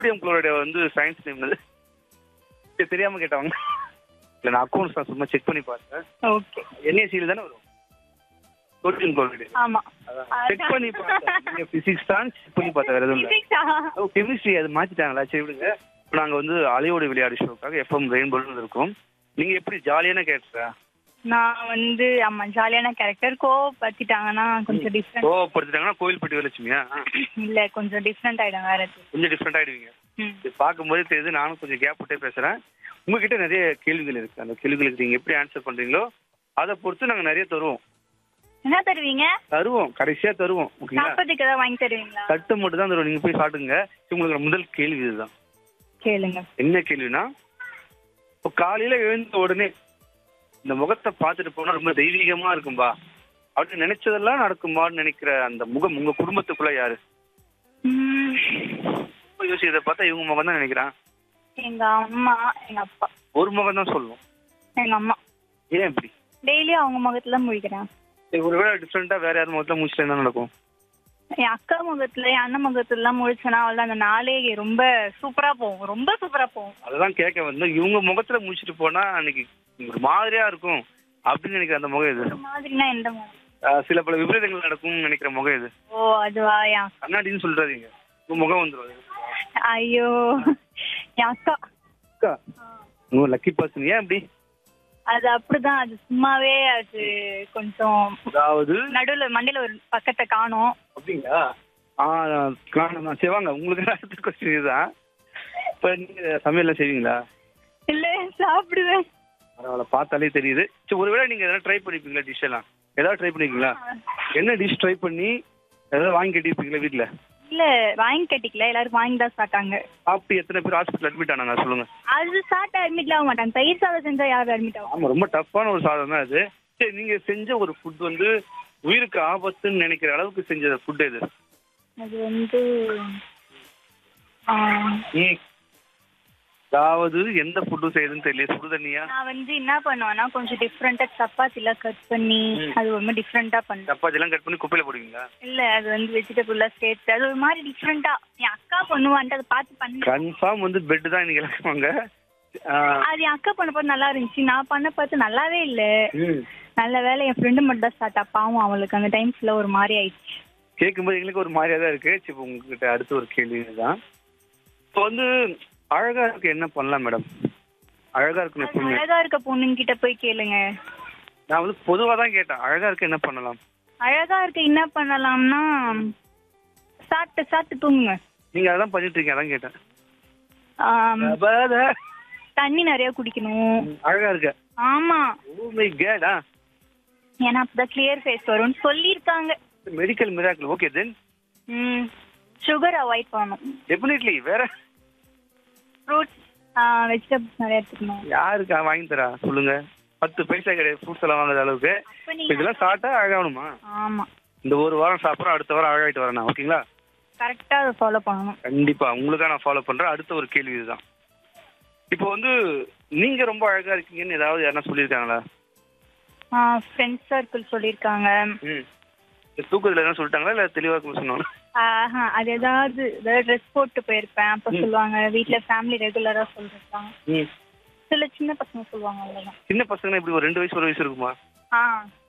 Sodium chloride வந்து science name இது தெரியாம கேட்டவங்க இல்ல நான் அக்கௌண்ட்ஸ் தான் சும்மா செக் பண்ணி பார்த்தேன் ஓகே என்ஏசியில் தானே வரும் சோடியம் குளோரைடு ஆமா செக் பண்ணி பார்த்தேன் நீங்க பிசிக்ஸ் தான் செக் பண்ணி பார்த்தேன் வேற எதுவும் இல்லை Physics-ஆ? ஓ கெமிஸ்ட்ரி அது மாத்திட்டாங்களா சரி விடுங்க இப்போ நாங்க வந்து அலையோட விளையாடு ஷோக்காக எஃப்எம் ரெயின்போல் இருக்கோம் நீங்க எப்படி ஜாலியான கேரக்டரா நான் வந்து ஆமா ஜாலியான கேரக்டர் கோவப்படுத்திட்டாங்கன்னா கொஞ்சம் டிஃப்ரெண்ட் கோவப்படுத்திட்டாங்கன்னா கோவில்பட்டி வேலட்சுமியா ஆ, இல்ல கொஞ்சம் டிஃப்ரெண்ட் ஆயிடும் வேற எதுவும். கொஞ்சம் டிஃப்ரெண்ட் ஆயிடுவீங்க ம். இது பார்க்கும்போதே தெரியுது நானும் கொஞ்சம் கேப் விட்டே பேசுறேன் உங்ககிட்ட நிறைய கேள்விகள் இருக்கு அந்த கேள்விகளுக்கு நீங்க எப்படி ஆன்சர் பண்றீங்களோ அதை பொறுத்து நாங்க நிறைய தருவோம் என்ன தருவீங்க தருவோம் கடைசியா தருவோம் ஓகேங்களா சாப்பிட்றதுக்கு ஏதாவது வாங்கி தருவீங்களா தட்டு மட்டும் தான் தருவோம் நீங்க போய் சாப்பிடுங்க உங்களுக்கு முதல் கேள்வி இதுதான் கேளுங்க என்ன கேள்வினா இப்போ காலையில எழுந்த உடனே இந்த முகத்தை பார்த்துட்டு போனா ரொம்ப தெய்வீகமா இருக்கும்பா அப்படின்னு நினைச்சதெல்லாம் நடக்குமான்னு நினைக்கிற அந்த முகம் உங்க குடும்பத்துக்குள்ள யாரு ம், ரொம்ப யோசிக்கிறத பார்த்தா இவங்க முகம் தான் நினைக்கிறான் எங்க அம்மா எங்க அப்பா ஒரு முகம் தான் சொல்லுவோம் எங்க அம்மா ஏன் இப்படி டெய்லி அவங்க முகத்துல முழிக்கிறேன் சரி, ஒருவேளை டிஃப்ரெண்டா வேற யார் முகத்துல முடிச்சுட்டு என்ன நடக்கும் என் அக்கா முகத்துல என் அண்ணன் முகத்துல எல்லாம் முழிச்சனா அவள் அந்த நாளே ரொம்ப சூப்பரா போகும் ரொம்ப சூப்பரா போகும் அதெல்லாம் கேட்க வந்து இவங்க முகத்துல முடிச்சுட்டு போனா அன்னைக்கு ஒரு மாதிரியா இருக்கும் அப்படின்னு நினைக்கிற அந்த முகம் இது இந்த மாதிரினா எந்த மாதிரி ஆஹ் சில பல விபரீதங்கள் நடக்கும்னு நினைக்கிற முகம் இது ஓ அதுவா என் கண்ணாடின்னு சொல்றாதீங்க உங்க முகம் வந்துடும் ஐயோ என் அக்கா அக்கா உங்க லக்கி பர்சன் ஏன் அப்படி அது அப்படிதான் அது சும்மாவே அது கொஞ்சம் அதாவது நடுவுல மண்டையில ஒரு பக்கத்தை காணும் அப்படிங்களா ஆ காரணம் தான் சரி வாங்க உங்களுக்கு அடுத்த கொஸ்டின் இதுதான் இப்போ நீங்க சமையல்லாம் செய்வீங்களா இல்ல சாப்பிடுவேன் பரவாயில்ல பார்த்தாலே தெரியுது சரி ஒருவேளை நீங்க எதாவது ட்ரை பண்ணிருப்பீங்களா டிஷ் எல்லாம் ஏதாவது ட்ரை பண்ணிருக்கீங்களா என்ன டிஷ் ட்ரை பண்ணி ஏதாவது வாங்கி கட்டிருப்பீங்களா வீட்டில் இல்ல வாங்கி கட்டிக்கல எல்லாரும் வாங்கி தான் சாப்பிட்டாங்க சாப்பிட்டு எத்தனை பேர் ஹாஸ்பிட்டல் அட்மிட் ஆனாங்க சொல்லுங்க அது சாப்பிட்டா அட்மிட்ல ஆக மாட்டாங்க தயிர் சாதம் செஞ்சா யாரும் அட்மிட் ஆகும் ஆமா ரொம்ப டஃப்பான ஒரு சாதம் தான் அது சரி நீங்க செஞ்ச ஒரு ஃபுட் வந்து உயிருக்கு ஆபத்துன்னு நினைக்கிற அளவுக்கு செஞ்ச ஃபுட் எது அது வந்து ஆ, ம். அதாவது எந்த ஃபுட்டும் செய்யுதுன்னு தெரியல சுடு தண்ணியா நான் வந்து என்ன பண்ணுவேன்னா கொஞ்சம் டிஃப்ரெண்டா சப்பாத்திலாம் கட் பண்ணி ம். அது ஒரு மாதிரி டிஃப்ரெண்டா பண்ணுவேன் சப்பாத்தி எல்லாம் கட் பண்ணி குப்பையில போடுவீங்களா இல்ல அது வந்து வெஜிடபிள்லாம் சேர்த்து அது ஒரு மாதிரி டிஃப்ரெண்டா என் அக்கா பண்ணுவான்ட்டு அதை பார்த்து பண்ணேன் கன்ஃபார்ம் வந்து பெட் தான் இன்னைக்கு இறக்குவாங்க அது என் அக்கா பண்ண பார்த்து நல்லா இருந்துச்சு நான் பண்ண பார்த்து நல்லாவே இல்ல ம் நல்ல வேலை என் ஃப்ரெண்டு மட்டும் தான் ஸ்டார்ட் பாவம் அவளுக்கு அந்த டைம்ஸ்ல ஒரு மாதிரி ஆயிடுச்சு கேட்கும்போது எங்களுக்கு ஒரு மாதிரியா தான் இருக்கு சரி இப்ப உங்ககிட்ட அடுத்த ஒரு கேள்வி தான் இப்போ வந்து அழகா இருக்கு என்ன பண்ணலாம் மேடம் அழகா இருக்கு அது எப்பவுமே அழகா இருக்க பொண்ணுங்க கிட்ட போய் கேளுங்க நான் வந்து பொதுவா தான் கேட்டேன் அழகா இருக்கு என்ன பண்ணலாம் அழகா இருக்க என்ன பண்ணலாம்னா சாப்பிட்டு சாப்பிட்டு தூங்குங்க நீங்க அதான் பண்ணிட்டு இருக்கீங்க அதான் கேட்டேன் ஆம், அபாத. தண்ணி நிறைய குடிக்கணும் அழகா இருக்க ஆமா ஓ மை கேடா ஏன்னா அப்பதான் கிளியர் ஃபேஸ் வரும்னு சொல்லியிருக்காங்க medical miracle okay then hmm sugar avoid பண்ணணும் டெஃபினெட்லி வேற ஃப்ரூட்ஸ் வெஜிடபிள்ஸ் நிறைய எடுத்துக்கணும் யாருக்கா வாங்கி தரா சொல்லுங்க பத்து பைசா கிடையாது ஃப்ரூட்ஸ் எல்லாம் வாங்குற அளவுக்கு அப்ப இப்ப நீங்க இதெல்லாம் சாப்பிட்டா அழகாகணுமா ஆமா இந்த ஒரு வாரம் சாப்பிட்றோம் அடுத்த வாரம் அழகாயிட்டு வரேன் ஓகேங்களா கரெக்டா அதை ஃபாலோ பண்ணணும் கண்டிப்பா உங்களுக்கா நான் ஃபாலோ பண்றேன் அடுத்த ஒரு கேள்வி இதுதான் இப்போ வந்து நீங்க ரொம்ப அழகா இருக்கீங்கன்னு ஏதாவது யாரா சொல்லியிருக்காங்களா ஃப்ரெண்ட்ஸ் சர்க்கிள் சொல்லியிருக்காங்க ம் இந்த தூக்கத்துல என்ன சொல்லிட்டாங்களா இல்ல தெளிவா சொன்னாங்க ஆஹா அது ஏதாவது ஏதாவது ட்ரெஸ் போட்டு போயிருப்பேன் அப்ப சொல்லுவாங்க வீட்ல ஃபேமிலி ரெகுலரா சொல்லிருக்காங்க ம் சில சின்ன பசங்க சொல்லுவாங்க அவ்வளவுதான் சின்ன பசங்க இப்படி ஒரு ரெண்டு வயசு ஒரு வயசு இருக்குமா ஆ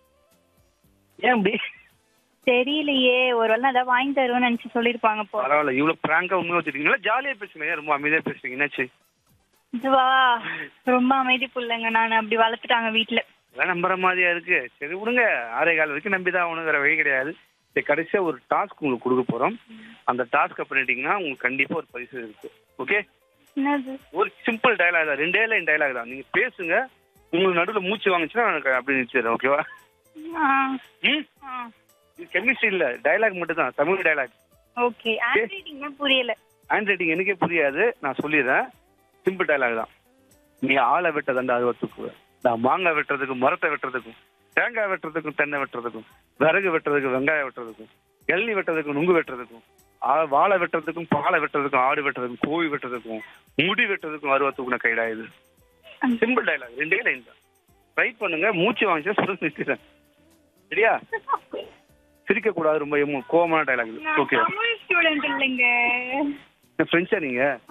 ஏன் அப்படி தெரியலையே ஒரு வேளை நான் ஏதாவது வாங்கி தருவேன்னு நினைச்சு சொல்லிருப்பாங்க போ பரவாயில்ல இவ்வளவு பிராங்கா உண்மையா வச்சிருக்கீங்களா ஜாலியா பேசுங்க ஏன் ரொம்ப அமைதியா பேசுறீங்க என்னாச்சு இதுவா ரொம்ப அமைதி புள்ளைங்க நான் அப்படி வளர்த்துட்டாங்க வீட்ல அதெல்லாம் நம்புற மாதிரியா இருக்கு சரி விடுங்க ஆறே கால் வரைக்கும் நம்பி தான் ஆகணும் வேற வழி கிடையாது சரி கடைசியா ஒரு டாஸ்க் உங்களுக்கு கொடுக்க போறோம் அந்த டாஸ்க்கை பண்ணிட்டீங்கன்னா உங்களுக்கு கண்டிப்பா ஒரு பரிசு இருக்கு ஓகே என்னது ஒரு சிம்பிள் டயலாக் தான் ரெண்டே லைன் டயலாக் தான் நீங்க பேசுங்க உங்களுக்கு நடுவில் மூச்சு வாங்குச்சுன்னா எனக்கு அப்படி நிறுத்திடுறேன் ஓகேவா ஆ ம் ஆ இது கெமிஸ்ட்ரி இல்ல டயலாக் மட்டும் தான் Tamil dialogue okay hand writing தான் புரியல ஹேண்ட் ரைட்டிங் எனக்கே புரியாது நான் சொல்லிடுறேன் சிம்பிள் டயலாக் தான் நீ ஆளை வெட்டதாண்டா அறுபத்துக்கு நான் மாங்காய் வெட்டுறதுக்கும் மரத்தை வெட்டுறதுக்கும் தேங்காய் வெட்டுறதுக்கும் தென்னை வெட்டுறதுக்கும் விறகு வெட்டுறதுக்கும் வெங்காயம் வெட்டுறதுக்கும் எள்ளி வெட்டுறதுக்கும் நுங்கு வெட்டுறதுக்கும் ஆ- வாழை வெட்டுறதுக்கும் பாலை வெட்டுறதுக்கும் ஆடு வெட்டுறதுக்கும் கோழி வெட்டுறதுக்கும் முடி வெட்டுறதுக்கும் அறுபத்துக்குன கைடா இது சிம்பிள் டயலாக் ரெண்டே லைன் தான் ட்ரை பண்ணுங்க மூச்சு வாங்கிச்சா சுடு நிறுத்திடுறேன் சரியா சிரிக்க கூடாது ரொம்ப எம்மு- கோவமான டயலாக் நான் ஓகே தமிழ் ஸ்டூடெண்ட் இல்லைங்க ஃப்ரெண்ட்ஸா நீங்க